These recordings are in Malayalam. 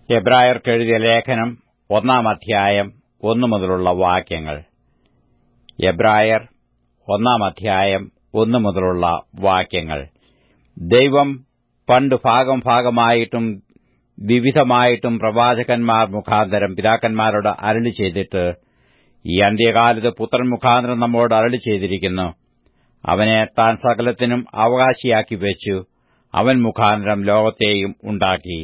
എബ്രായർക്ക് എഴുതിയ ലേഖനം ഒന്നാം അധ്യായം ഒന്നു മുതലുള്ള വാക്യങ്ങൾ എബ്രായർ ഒന്നാം അധ്യായം ഒന്നു മുതലുള്ള വാക്യങ്ങൾ ദൈവം പണ്ട് ഭാഗം ഭാഗമായിട്ടും വിവിധമായിട്ടും പ്രവാചകന്മാർ മുഖാന്തരം പിതാക്കന്മാരോട് അരളി ചെയ്തിട്ട് ഈ അന്ത്യകാലത്ത് പുത്രൻ മുഖാന്തരം നമ്മോട് അരളി ചെയ്തിരിക്കുന്നു അവനെ താൻ സകലത്തിനും അവകാശിയാക്കി വെച്ചു അവൻ മുഖാന്തരം ലോകത്തെയും ഉണ്ടാക്കി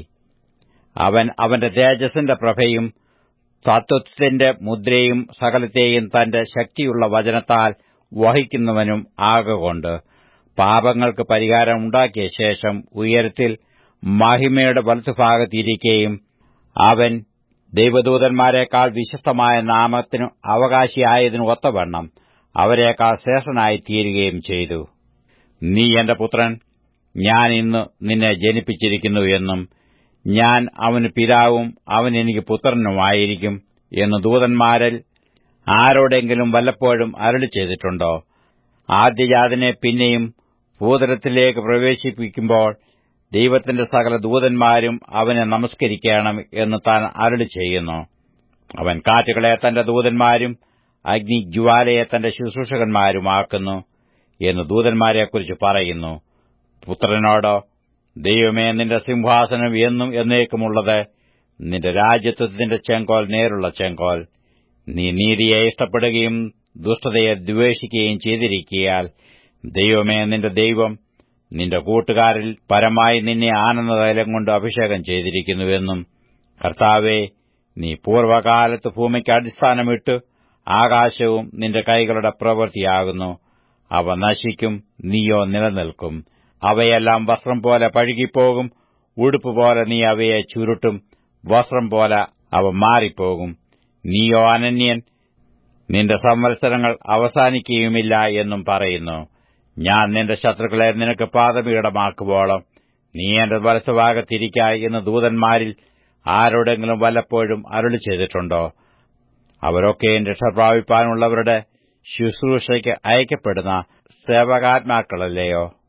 അവൻ അവന്റെ തേജസ്സിന്റെ പ്രഭയും തത്വത്തിന്റെ മുദ്രയും സകലത്തെയും തന്റെ ശക്തിയുള്ള വചനത്താൽ വഹിക്കുന്നവനും ആകൊണ്ട് പാപങ്ങൾക്ക് പരിഹാരം ഉണ്ടാക്കിയ ശേഷം ഉയരത്തിൽ മഹിമയുടെ വലത്തുഭാഗത്തിരിക്കുകയും അവൻ ദൈവദൂതന്മാരെക്കാൾ വിശസ്തമായ നാമത്തിനു അവകാശിയായതിനു ഒത്തവണ്ണം അവരെക്കാൾ ശ്രേഷ്ഠനായി തീരുകയും ചെയ്തു നീ എന്റെ പുത്രൻ ഞാൻ ഇന്ന് നിന്നെ ജനിപ്പിച്ചിരിക്കുന്നു എന്നും ഞാൻ അവന് പിതാവും അവൻ എനിക്ക് പുത്രനുമായിരിക്കും എന്ന് ദൂതന്മാരിൽ ആരോടെങ്കിലും വല്ലപ്പോഴും അരളി ചെയ്തിട്ടുണ്ടോ ആദ്യജാതനെ പിന്നെയും ഭൂതലത്തിലേക്ക് പ്രവേശിപ്പിക്കുമ്പോൾ ദൈവത്തിന്റെ സകല ദൂതന്മാരും അവനെ നമസ്കരിക്കണം എന്ന് താൻ അരളി ചെയ്യുന്നു അവൻ കാറ്റുകളെ തന്റെ ദൂതന്മാരും അഗ്നിജ്വാലയെ തന്റെ ശുശ്രൂഷകന്മാരുമാക്കുന്നു എന്ന് ദൂതന്മാരെക്കുറിച്ച് പറയുന്നു പുത്രനോടോ ദൈവമേ നിന്റെ സിംഹാസനം എന്നും എന്നേക്കുമുള്ളത് നിന്റെ രാജ്യത്വത്തിന്റെ ചെങ്കോൽ നേരുള്ള ചെങ്കോൽ നീ നീതിയെ ഇഷ്ടപ്പെടുകയും ദുഷ്ടതയെ ദ്വേഷിക്കുകയും ചെയ്തിരിക്കിയാൽ ദൈവമേ നിന്റെ ദൈവം നിന്റെ കൂട്ടുകാരിൽ പരമായി നിന്നെ ആനന്ദതൈലം കൊണ്ട് അഭിഷേകം ചെയ്തിരിക്കുന്നുവെന്നും കർത്താവെ നീ പൂർവകാലത്ത് ഭൂമിക്ക് അടിസ്ഥാനമിട്ട് ആകാശവും നിന്റെ കൈകളുടെ പ്രവൃത്തിയാകുന്നു അവ നശിക്കും നീയോ നിലനിൽക്കും അവയെല്ലാം വസ്ത്രം പോലെ പഴുകിപ്പോകും ഉടുപ്പ് പോലെ നീ അവയെ ചുരുട്ടും വസ്ത്രം പോലെ അവ മാറിപ്പോകും നീയോ അനന്യൻ നിന്റെ സംവത്സരങ്ങൾ അവസാനിക്കുകയുമില്ല എന്നും പറയുന്നു ഞാൻ നിന്റെ ശത്രുക്കളെ നിനക്ക് പാദപീഠമാക്കുവോളം നീ എന്റെ വലത്തുഭാഗത്തിരിക്ക എന്ന് ദൂതന്മാരിൽ ആരോടെങ്കിലും വല്ലപ്പോഴും അരുളി ചെയ്തിട്ടുണ്ടോ അവരൊക്കെയും രക്ഷപ്രാപിപ്പാനുള്ളവരുടെ ശുശ്രൂഷയ്ക്ക് അയക്കപ്പെടുന്ന സേവകാത്മാക്കളല്ലയോ